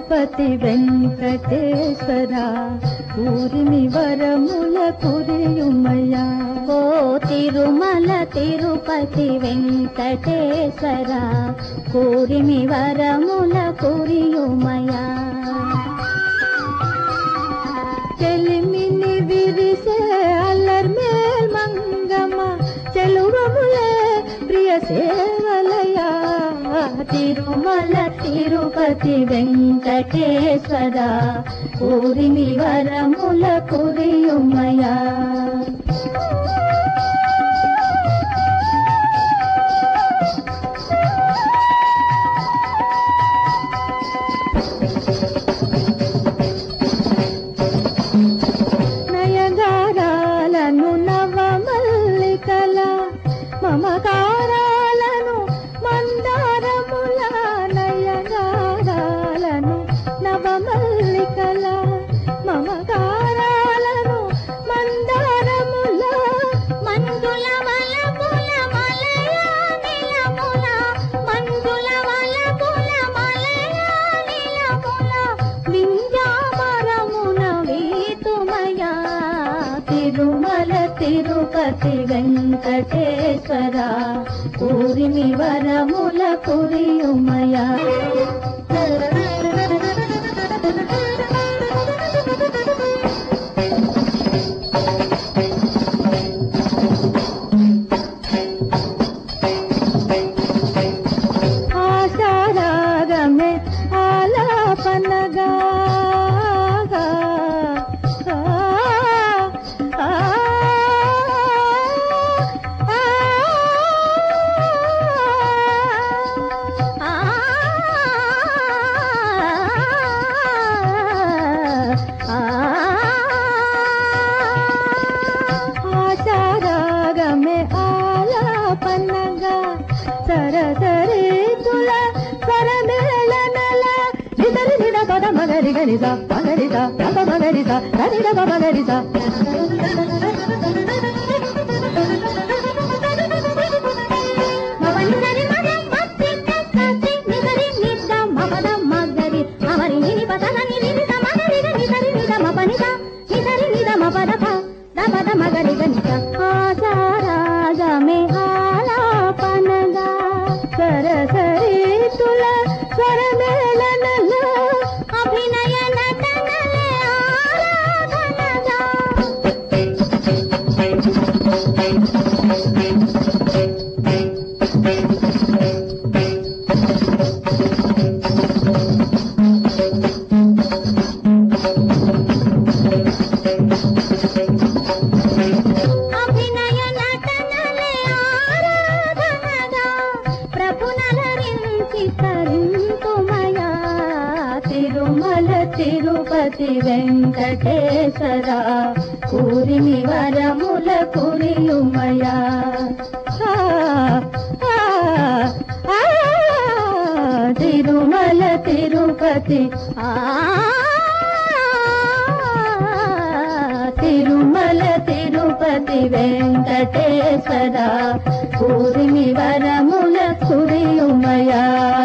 తిరుపతి వెంకటేశ్వర ఊరిని వరముల కురియుమయ్యా ఓ తిరుమల తిరుపతి వెంకటేశ్వర కూరిమి వరముల కురియుమయా చెలిమిని విరిసే అల్లర్మేల్ మంగమ్మ చెలువములే ప్రియ సేవలయా తిరుమల తిరుపతి వెంకటేశ్వర ఊరిని వరముల కురియుమయా నయగారాలను నవమల్లికల మమకారాలను మందారముల నయగారాలను నవమల్లికల మమకారాలను మందారముల మంజుల వలపుల మలయా నిలముల మంజుల వలపుల మలయా నిలముల వింజామరమున వీతుమయా తిరుమల తిరుపతి వెంకటేశ్వర ఊరిమి వరముల కురియుమయా ఆశారాగమే ఆలాపనగా ఆ, ఆ, ఆ ఆశారాగమే ఆలాపనగా సరసరీతుల స్వరమేళనల నిదరి నిద పద మగరి గనిద మగరిద పద మగరిద గనిద మగరిద మవనిదని మద మత్తి కత్తి నిదరి నిద మపద మగరి అమరి నిని పదని నిని మగరి నిదరి నిద మపనిద నిదరి నిద మపద ప దపద మగరి గనిద ఆశారాగమే ఆలాపనగా సరసరీతుల స్వరమేళనల అభినయ నటనలే ఆరాధనగా అభినయ నటనలే ఆరాధనగా ప్రభునరించి తరింతుమయా తిరుమల తిరుపతి వెంకటేశ్వర కూరిమి వరముల కురియుమయా ఆ, ఆ, ఆ, తిరుమల తిరుపతి ఆ తిరుమల తిరుపతి వెంకటేశ్వర కూరిమి వరముల కురియుమయా